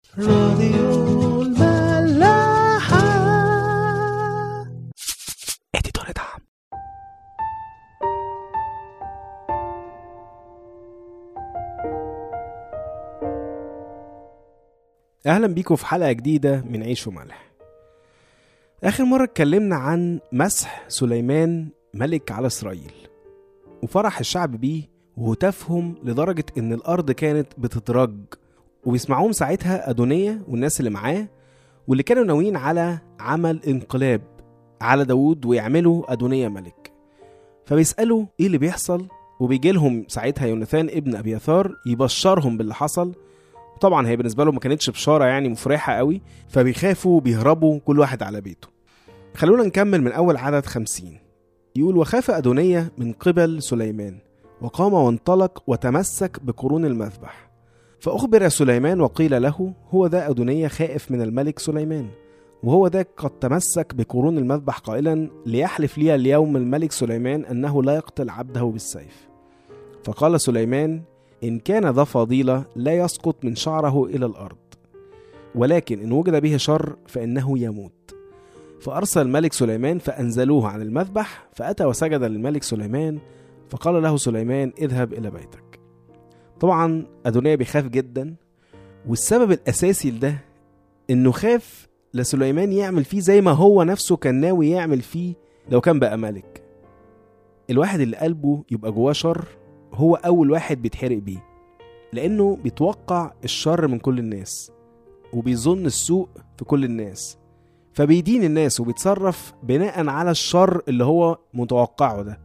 راديو الملاحة اديتور دعم اهلا بيكم في حلقه جديده من عيش وملح اخر مره اتكلمنا عن مسح سليمان ملك على اسرائيل وفرح الشعب بيه وهتافهم لدرجه ان الارض كانت بتترج وبيسمعوهم ساعتها ادونية والناس اللي معاه واللي كانوا ناويين على عمل انقلاب على داوود ويعملوا ادونية ملك فبيسالوا ايه اللي بيحصل وبيجي لهم ساعتها يوناثان ابن ابيثار يبشرهم باللي حصل طبعا هي بالنسبه له ما كانتش بشاره يعني مفرحه قوي فبيخافوا بيهربوا كل واحد على بيته خلونا نكمل من اول عدد خمسين يقول وخاف أدونية من قبل سليمان وقام وانطلق وتمسك بقرون المذبح فأخبر سليمان وقيل له هو ذا أدونية خائف من الملك سليمان وهو ذا قد تمسك بقرون المذبح قائلا ليحلف لي اليوم الملك سليمان أنه لا يقتل عبده بالسيف فقال سليمان إن كان ذا فضيلة لا يسقط من شعره إلى الأرض ولكن إن وجد به شر فإنه يموت فأرسل الملك سليمان فأنزلوه عن المذبح فأتى وسجد للملك سليمان فقال له سليمان اذهب إلى بيتك طبعا أدونية بيخاف جدا والسبب الأساسي لده إنه خاف لسليمان يعمل فيه زي ما هو نفسه كان ناوي يعمل فيه لو كان بقى ملك الواحد اللي قلبه يبقى جواه شر هو أول واحد بيتحرق بيه لأنه بيتوقع الشر من كل الناس وبيظن السوء في كل الناس فبيدين الناس وبيتصرف بناء على الشر اللي هو متوقعه ده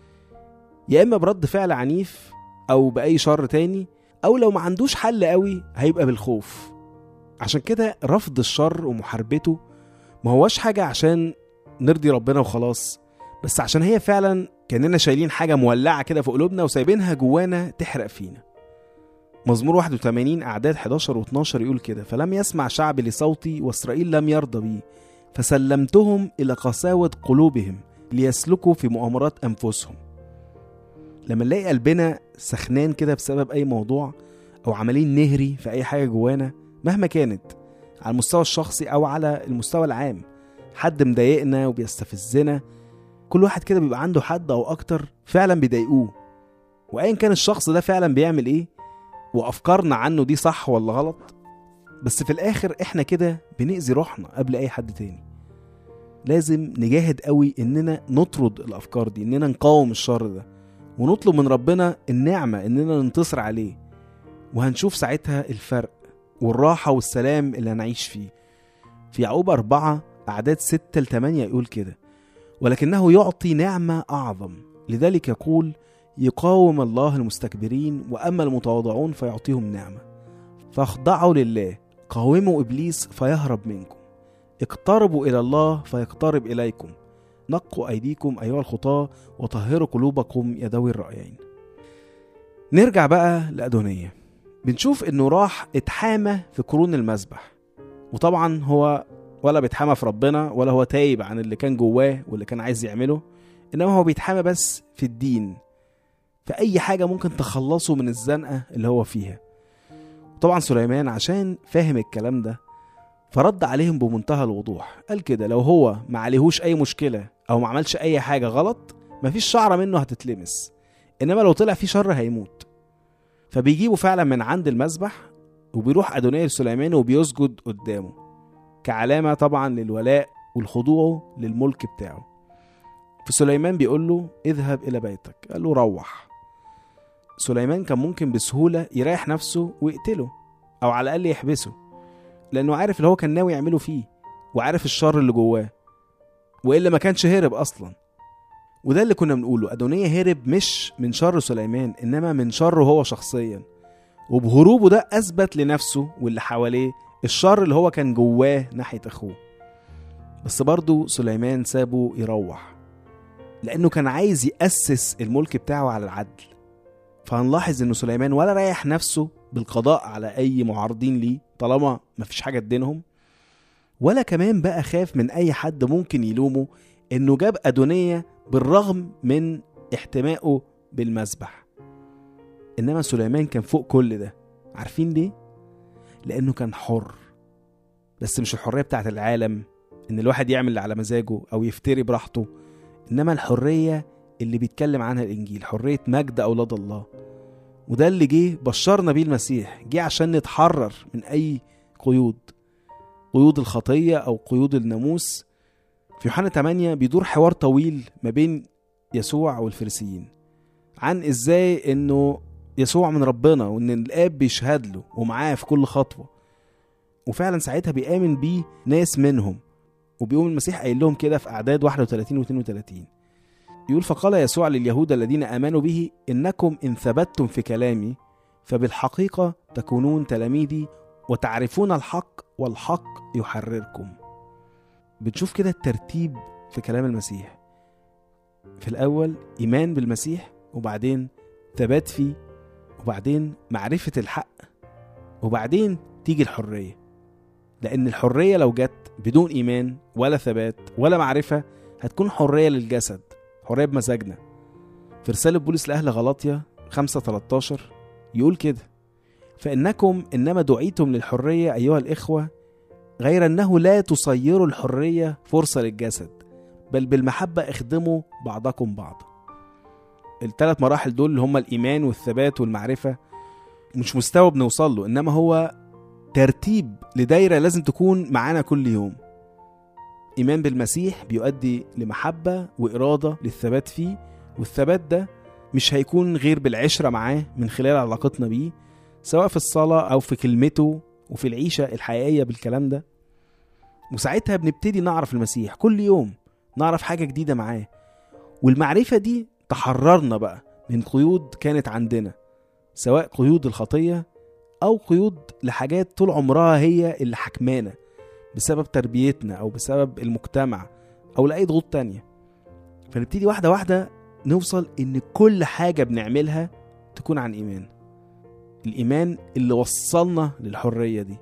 يا اما برد فعل عنيف او باي شر تاني او لو ما عندوش حل قوي هيبقى بالخوف عشان كده رفض الشر ومحاربته ما هوش حاجة عشان نرضي ربنا وخلاص بس عشان هي فعلا كأننا شايلين حاجة مولعة كده في قلوبنا وسايبينها جوانا تحرق فينا مزمور 81 أعداد 11 و12 يقول كده فلم يسمع شعبي لصوتي وإسرائيل لم يرضى بي فسلمتهم إلى قساوة قلوبهم ليسلكوا في مؤامرات أنفسهم لما نلاقي قلبنا سخنان كده بسبب أي موضوع أو عمالين نهري في أي حاجة جوانا مهما كانت على المستوى الشخصي أو على المستوى العام حد مضايقنا وبيستفزنا كل واحد كده بيبقى عنده حد أو أكتر فعلا بيضايقوه وأيا كان الشخص ده فعلا بيعمل إيه وافكارنا عنه دي صح ولا غلط بس في الاخر احنا كده بنأذي روحنا قبل اي حد تاني لازم نجاهد قوي اننا نطرد الافكار دي اننا نقاوم الشر ده ونطلب من ربنا النعمة اننا ننتصر عليه وهنشوف ساعتها الفرق والراحة والسلام اللي هنعيش فيه في يعقوب أربعة أعداد ستة لتمانية يقول كده ولكنه يعطي نعمة أعظم لذلك يقول يقاوم الله المستكبرين واما المتواضعون فيعطيهم نعمه فاخضعوا لله قاوموا ابليس فيهرب منكم اقتربوا الى الله فيقترب اليكم نقوا ايديكم ايها الخطاه وطهروا قلوبكم يا ذوي الرايين نرجع بقى لادونيه بنشوف انه راح اتحامى في قرون المذبح وطبعا هو ولا بيتحامى في ربنا ولا هو تايب عن اللي كان جواه واللي كان عايز يعمله انما هو بيتحامى بس في الدين في أي حاجة ممكن تخلصه من الزنقة اللي هو فيها طبعا سليمان عشان فاهم الكلام ده فرد عليهم بمنتهى الوضوح قال كده لو هو ما عليهوش أي مشكلة أو ما عملش أي حاجة غلط مفيش شعرة منه هتتلمس إنما لو طلع فيه شر هيموت فبيجيبوا فعلا من عند المذبح وبيروح أدونية لسليمان وبيسجد قدامه كعلامة طبعا للولاء والخضوع للملك بتاعه فسليمان بيقول له اذهب إلى بيتك قال له روح سليمان كان ممكن بسهولة يريح نفسه ويقتله أو على الأقل يحبسه لأنه عارف اللي هو كان ناوي يعمله فيه وعارف الشر اللي جواه وإلا ما كانش هرب أصلا وده اللي كنا بنقوله أدونية هرب مش من شر سليمان إنما من شره هو شخصيا وبهروبه ده أثبت لنفسه واللي حواليه الشر اللي هو كان جواه ناحية أخوه بس برضه سليمان سابه يروح لأنه كان عايز يأسس الملك بتاعه على العدل فهنلاحظ إنه سليمان ولا ريح نفسه بالقضاء على أي معارضين ليه طالما مفيش حاجة تدينهم ولا كمان بقى خاف من أي حد ممكن يلومه إنه جاب أدونية بالرغم من احتمائه بالمذبح إنما سليمان كان فوق كل ده عارفين ليه؟ لأنه كان حر بس مش الحرية بتاعت العالم إن الواحد يعمل اللي على مزاجه أو يفتري براحته إنما الحرية اللي بيتكلم عنها الإنجيل حرية مجد أولاد الله وده اللي جه بشرنا بيه المسيح جه عشان نتحرر من أي قيود قيود الخطية أو قيود الناموس في يوحنا 8 بيدور حوار طويل ما بين يسوع والفريسيين عن ازاي انه يسوع من ربنا وان الاب بيشهد له ومعاه في كل خطوه وفعلا ساعتها بيامن بيه ناس منهم وبيقوم المسيح قايل لهم كده في اعداد 31 و 32 يقول فقال يسوع لليهود الذين امنوا به انكم ان ثبتتم في كلامي فبالحقيقه تكونون تلاميذي وتعرفون الحق والحق يحرركم بتشوف كده الترتيب في كلام المسيح في الأول إيمان بالمسيح وبعدين ثبات فيه وبعدين معرفة الحق وبعدين تيجي الحرية لأن الحرية لو جت بدون إيمان ولا ثبات ولا معرفة هتكون حرية للجسد حرية بمزاجنا في رسالة بولس لأهل غلاطيا 5 13 يقول كده فإنكم إنما دعيتم للحرية أيها الإخوة غير أنه لا تصيروا الحرية فرصة للجسد بل بالمحبة اخدموا بعضكم بعضا الثلاث مراحل دول اللي هما الإيمان والثبات والمعرفة مش مستوى بنوصل له إنما هو ترتيب لدايرة لازم تكون معانا كل يوم إيمان بالمسيح بيؤدي لمحبة وإرادة للثبات فيه والثبات ده مش هيكون غير بالعشرة معاه من خلال علاقتنا بيه سواء في الصلاة أو في كلمته وفي العيشة الحقيقية بالكلام ده وساعتها بنبتدي نعرف المسيح كل يوم نعرف حاجة جديدة معاه والمعرفة دي تحررنا بقى من قيود كانت عندنا سواء قيود الخطية أو قيود لحاجات طول عمرها هي اللي حكمانا بسبب تربيتنا أو بسبب المجتمع أو لأي ضغوط تانية فنبتدي واحدة واحدة نوصل إن كل حاجة بنعملها تكون عن إيمان الإيمان اللي وصلنا للحرية دي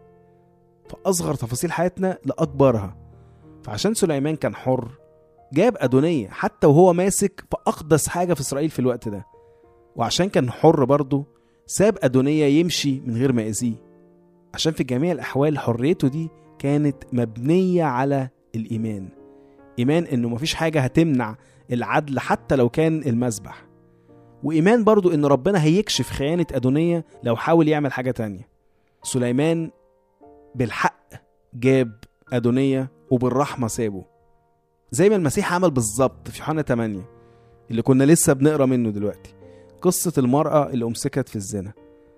فأصغر تفاصيل حياتنا لأكبرها فعشان سليمان كان حر جاب أدونية حتى وهو ماسك في أقدس حاجة في إسرائيل في الوقت ده وعشان كان حر برضه ساب أدونية يمشي من غير ما يأذيه عشان في جميع الأحوال حريته دي كانت مبنية على الإيمان إيمان إنه مفيش حاجة هتمنع العدل حتى لو كان المذبح وإيمان برضو إن ربنا هيكشف خيانة أدونية لو حاول يعمل حاجة تانية سليمان بالحق جاب أدونية وبالرحمة سابه زي ما المسيح عمل بالظبط في يوحنا 8 اللي كنا لسه بنقرا منه دلوقتي قصة المرأة اللي أمسكت في الزنا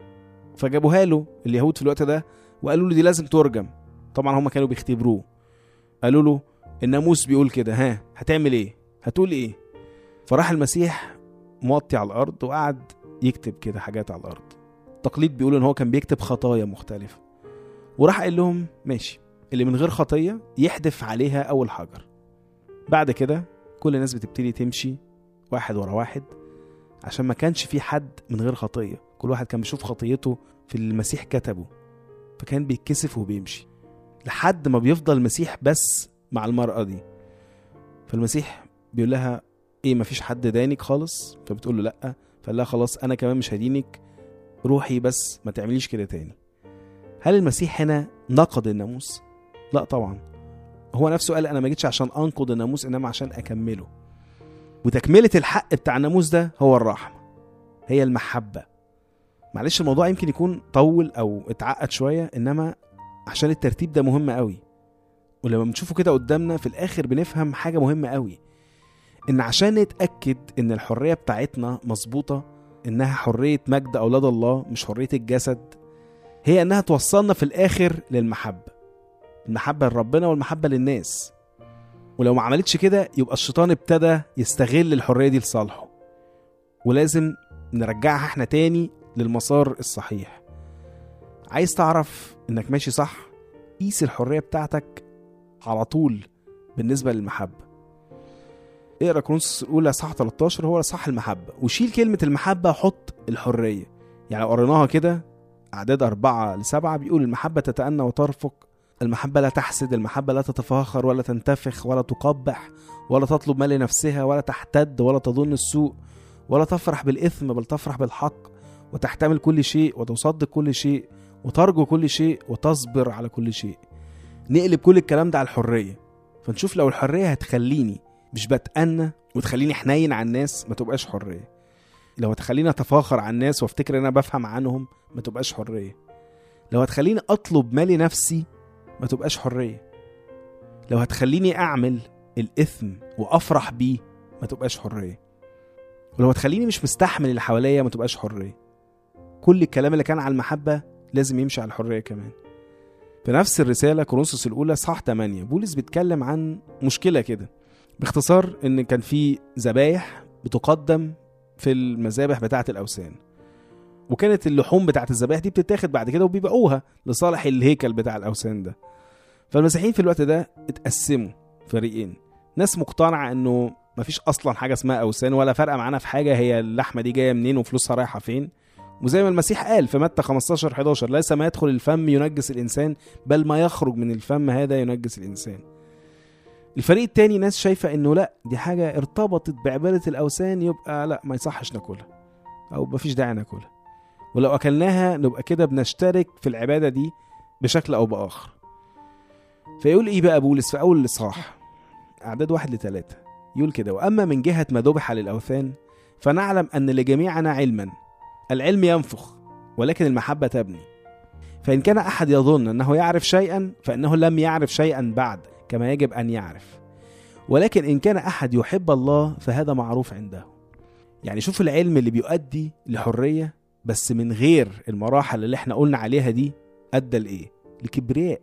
فجابوها له اليهود في الوقت ده وقالوا له دي لازم ترجم طبعا هما كانوا بيختبروه قالوا له الناموس بيقول كده ها هتعمل ايه هتقول ايه فراح المسيح موطي على الارض وقعد يكتب كده حاجات على الارض التقليد بيقول ان هو كان بيكتب خطايا مختلفه وراح قال لهم ماشي اللي من غير خطيه يحدف عليها اول حجر بعد كده كل الناس بتبتدي تمشي واحد ورا واحد عشان ما كانش في حد من غير خطيه كل واحد كان بيشوف خطيته في اللي المسيح كتبه فكان بيتكسف وبيمشي لحد ما بيفضل المسيح بس مع المرأة دي فالمسيح بيقول لها ايه مفيش حد دانك خالص فبتقول له لا فقال لها خلاص انا كمان مش هدينك روحي بس ما تعمليش كده تاني هل المسيح هنا نقض الناموس لا طبعا هو نفسه قال انا ما جيتش عشان انقض الناموس انما عشان اكمله وتكمله الحق بتاع الناموس ده هو الرحمه هي المحبه معلش الموضوع يمكن يكون طول او اتعقد شويه انما عشان الترتيب ده مهم قوي ولما بنشوفه كده قدامنا في الاخر بنفهم حاجه مهمه قوي ان عشان نتاكد ان الحريه بتاعتنا مظبوطه انها حريه مجد اولاد الله مش حريه الجسد هي انها توصلنا في الاخر للمحبه المحبه لربنا والمحبه للناس ولو ما عملتش كده يبقى الشيطان ابتدى يستغل الحريه دي لصالحه ولازم نرجعها احنا تاني للمسار الصحيح عايز تعرف انك ماشي صح قيس الحريه بتاعتك على طول بالنسبه للمحبه اقرا كورنثوس الاولى صح 13 هو صح المحبه وشيل كلمه المحبه وحط الحريه يعني لو قريناها كده اعداد أربعة لسبعة بيقول المحبة تتأنى وترفق المحبة لا تحسد المحبة لا تتفاخر ولا تنتفخ ولا تقبح ولا تطلب ما لنفسها ولا تحتد ولا تظن السوء ولا تفرح بالإثم بل تفرح بالحق وتحتمل كل شيء وتصدق كل شيء وترجو كل شيء وتصبر على كل شيء نقلب كل الكلام ده على الحريه فنشوف لو الحريه هتخليني مش بتأنى وتخليني حنين على الناس ما تبقاش حريه لو هتخليني اتفاخر على الناس وافتكر ان انا بفهم عنهم ما تبقاش حريه لو هتخليني اطلب مالي نفسي ما تبقاش حريه لو هتخليني اعمل الاثم وافرح بيه ما تبقاش حريه ولو هتخليني مش مستحمل اللي حواليا ما تبقاش حريه كل الكلام اللي كان على المحبه لازم يمشي على الحريه كمان في نفس الرساله كورنثوس الاولى صح 8 بولس بيتكلم عن مشكله كده باختصار ان كان في ذبايح بتقدم في المذابح بتاعه الاوثان وكانت اللحوم بتاعه الذبائح دي بتتاخد بعد كده وبيبيعوها لصالح الهيكل بتاع الاوثان ده فالمسيحيين في الوقت ده اتقسموا فريقين ناس مقتنعه انه مفيش اصلا حاجه اسمها اوثان ولا فارقه معانا في حاجه هي اللحمه دي جايه منين وفلوسها رايحه فين وزي ما المسيح قال في متى 15 11 ليس ما يدخل الفم ينجس الانسان بل ما يخرج من الفم هذا ينجس الانسان الفريق التاني ناس شايفه انه لا دي حاجه ارتبطت بعباده الاوثان يبقى لا ما يصحش ناكلها او مفيش داعي ناكلها ولو اكلناها نبقى كده بنشترك في العباده دي بشكل او باخر فيقول ايه بقى بولس في اول الاصحاح اعداد واحد لثلاثة يقول كده واما من جهه ما ذبح للاوثان فنعلم ان لجميعنا علما العلم ينفخ ولكن المحبه تبني فان كان احد يظن انه يعرف شيئا فانه لم يعرف شيئا بعد كما يجب ان يعرف ولكن ان كان احد يحب الله فهذا معروف عنده يعني شوف العلم اللي بيؤدي لحريه بس من غير المراحل اللي احنا قلنا عليها دي ادى لايه لكبرياء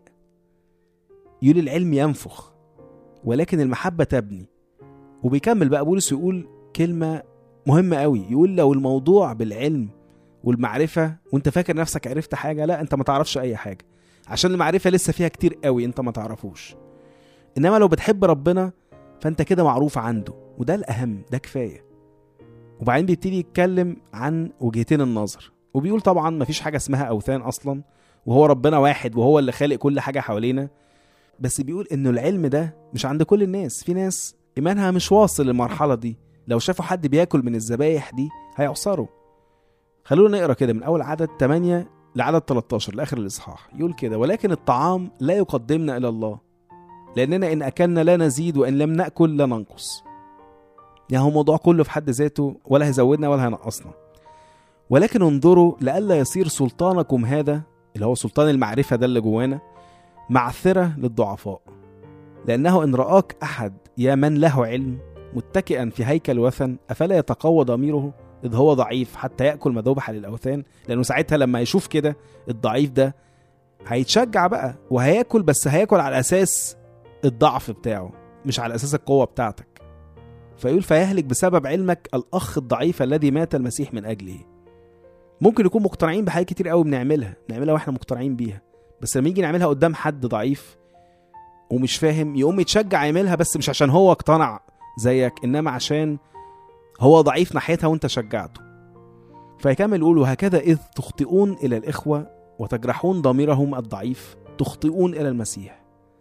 يقول العلم ينفخ ولكن المحبه تبني وبيكمل بقى بولس يقول كلمه مهمه قوي يقول لو الموضوع بالعلم والمعرفه وانت فاكر نفسك عرفت حاجه لا انت ما تعرفش اي حاجه عشان المعرفه لسه فيها كتير قوي انت ما تعرفوش انما لو بتحب ربنا فانت كده معروف عنده وده الاهم ده كفايه وبعدين بيبتدي يتكلم عن وجهتين النظر وبيقول طبعا مفيش حاجه اسمها اوثان اصلا وهو ربنا واحد وهو اللي خالق كل حاجه حوالينا بس بيقول انه العلم ده مش عند كل الناس في ناس ايمانها مش واصل للمرحله دي لو شافوا حد بياكل من الذبايح دي هيعصروا خلونا نقرا كده من اول عدد 8 لعدد 13 لاخر الاصحاح يقول كده ولكن الطعام لا يقدمنا الى الله لاننا ان اكلنا لا نزيد وان لم ناكل لا ننقص يعني هو الموضوع كله في حد ذاته ولا هيزودنا ولا هينقصنا ولكن انظروا لئلا يصير سلطانكم هذا اللي هو سلطان المعرفة ده اللي جوانا معثرة للضعفاء لأنه إن رآك أحد يا من له علم متكئا في هيكل وثن أفلا يتقوى ضميره إذ هو ضعيف حتى يأكل ما ذبح للأوثان لأنه ساعتها لما يشوف كده الضعيف ده هيتشجع بقى وهياكل بس هياكل على أساس الضعف بتاعه مش على أساس القوة بتاعتك فيقول فيهلك بسبب علمك الأخ الضعيف الذي مات المسيح من أجله ممكن نكون مقتنعين بحاجات كتير قوي بنعملها نعملها واحنا مقتنعين بيها بس لما يجي نعملها قدام حد ضعيف ومش فاهم يقوم يتشجع يعملها بس مش عشان هو اقتنع زيك انما عشان هو ضعيف ناحيتها وانت شجعته فيكمل يقول وهكذا اذ تخطئون الى الاخوه وتجرحون ضميرهم الضعيف تخطئون الى المسيح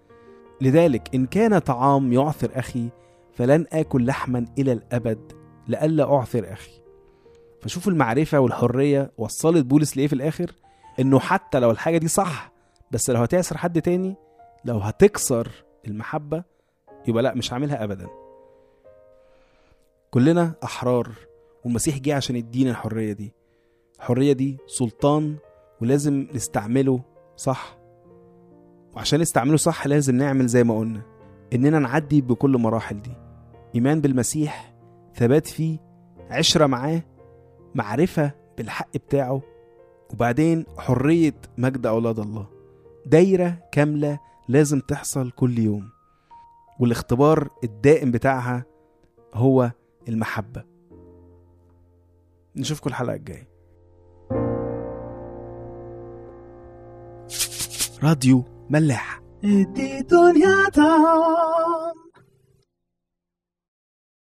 لذلك ان كان طعام يعثر اخي فلن اكل لحما الى الابد لئلا اعثر اخي فشوفوا المعرفه والحريه وصلت بولس لايه في الاخر انه حتى لو الحاجه دي صح بس لو هتعسر حد تاني لو هتكسر المحبه يبقى لا مش هعملها ابدا كلنا احرار والمسيح جه عشان يدينا الحريه دي الحريه دي سلطان ولازم نستعمله صح وعشان نستعمله صح لازم نعمل زي ما قلنا اننا نعدي بكل مراحل دي ايمان بالمسيح ثبات فيه عشره معاه معرفه بالحق بتاعه وبعدين حريه مجد اولاد الله دايره كامله لازم تحصل كل يوم والاختبار الدائم بتاعها هو المحبه نشوفكم الحلقه الجايه راديو ملاح ادي دنيا طعم